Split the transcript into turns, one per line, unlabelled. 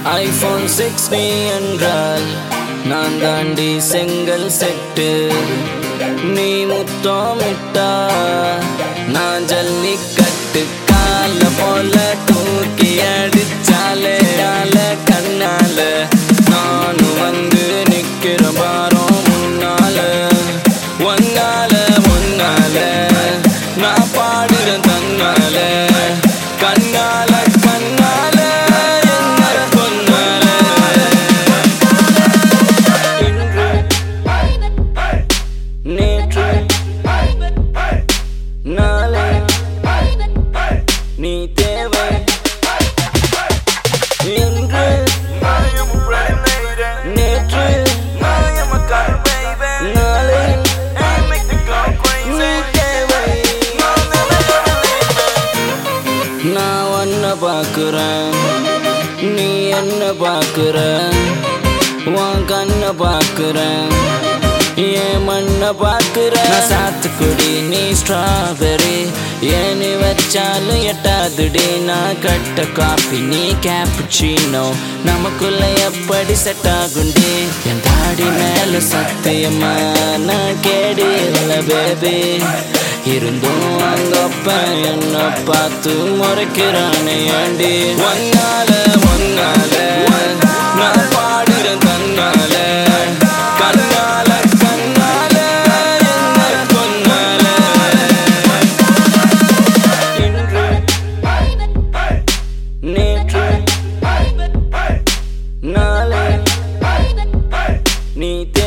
iPhone six நீ என்றால் நான் தாண்டி செங்கல் செட்டு நீ முத்தமிட்டா நான் ஜல்லிக்கட்டு கால போல தூக்கி அடிச்சாலே ஆல கண்ணால நானும் வந்து நிக்கிற பாரோ முன்னால ஒன்னால ஒன்னால நான் பாடுறேன் தன்னால கண்ணால கண்ணால என்ன கொன்னால இன்று நேற்று நாளை நீ தேவை இன்று நேற்று நாளை நீ தேவை நான் ஒன்ன பாக்குறேன் நீ என்ன பாக்குற உன் கண்ண பாக்குறேன் என் மண்ண பாக்குற நான் சாத்துக்குடி நீ ஸ்ட்ராபெரி ஏனி வச்சாலும் எட்டாதுடி நான் கட்ட காஃபி நீ கேப்புச்சினோ நமக்குள்ள எப்படி செட் ஆகுண்டி என் தாடி மேல சத்தியமா நான் கேடி இல்லை பேபி இருந்தும் அங்கப்ப என்ன பார்த்து முறைக்கிறானே ஏண்டி ஒன்னால ஒன்னால நான் பாடுறேன் தன்னால கண்ணால கண்ணால என்ன கொன்னால இன்று நேற்று நாளை நீ